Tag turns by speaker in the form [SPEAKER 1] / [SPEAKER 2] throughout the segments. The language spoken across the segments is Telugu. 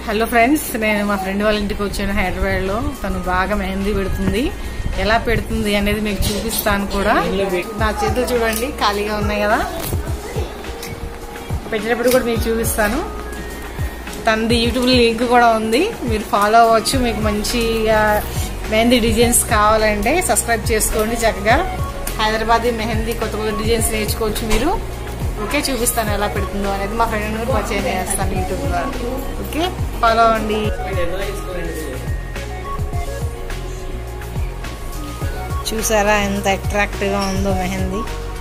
[SPEAKER 1] హలో ఫ్రెండ్స్ నేను మా ఫ్రెండ్ వాళ్ళ ఇంటికి వచ్చాను హైదరాబాద్ లో తను బాగా మెహందీ పెడుతుంది ఎలా పెడుతుంది అనేది మీకు చూపిస్తాను కూడా నా చేతులు చూడండి ఖాళీగా ఉన్నాయి కదా పెట్టేటప్పుడు కూడా మీకు చూపిస్తాను తనది యూట్యూబ్ లింక్ కూడా ఉంది మీరు ఫాలో అవ్వచ్చు మీకు మంచిగా మెహందీ డిజైన్స్ కావాలంటే సబ్స్క్రైబ్ చేసుకోండి చక్కగా హైదరాబాద్ మెహందీ కొత్త కొత్త డిజైన్స్ నేర్చుకోవచ్చు మీరు ఓకే చూపిస్తాను ఎలా పెడుతుందో అనేది మా ఫ్రెండ్ కూడా పరిచయం చేస్తాను యూట్యూబ్ ద్వారా ఓకే ఫాలో అవ్వండి చూసారా ఎంత అట్రాక్టివ్గా ఉందో మెహందీ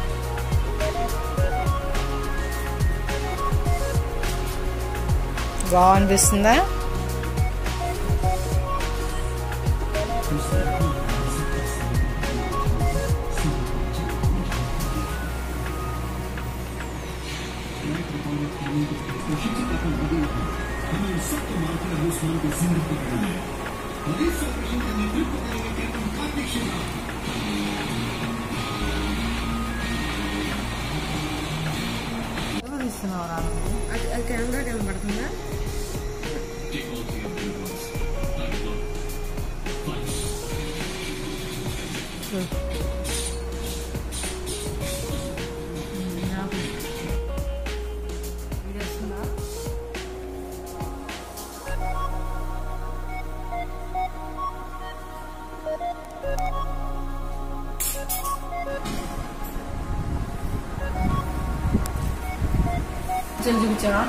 [SPEAKER 1] బాగా అనిపిస్తుందా
[SPEAKER 2] అది కెమెరా కనబడుతుందా
[SPEAKER 1] చూపించావా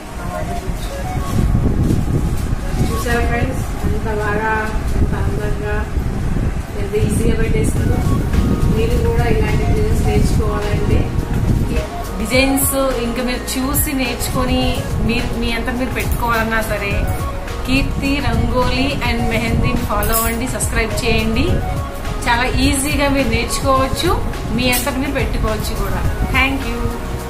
[SPEAKER 1] చూసారా ఫ్రెండ్స్ ఎంత బాగా ఎంత అందంగా ఎంత ఈజీగా పెట్టేసిందో మీరు కూడా ఇలాంటి డిజైన్స్ నేర్చుకోవాలంటే డిజైన్స్ ఇంకా మీరు చూసి నేర్చుకొని మీరు మీ అంతా మీరు పెట్టుకోవాలన్నా సరే కీర్తి రంగోలీ అండ్ మెహందీని ఫాలో అవ్వండి సబ్స్క్రైబ్ చేయండి చాలా ఈజీగా మీరు నేర్చుకోవచ్చు మీ అంతటి మీరు పెట్టుకోవచ్చు కూడా థ్యాంక్ యూ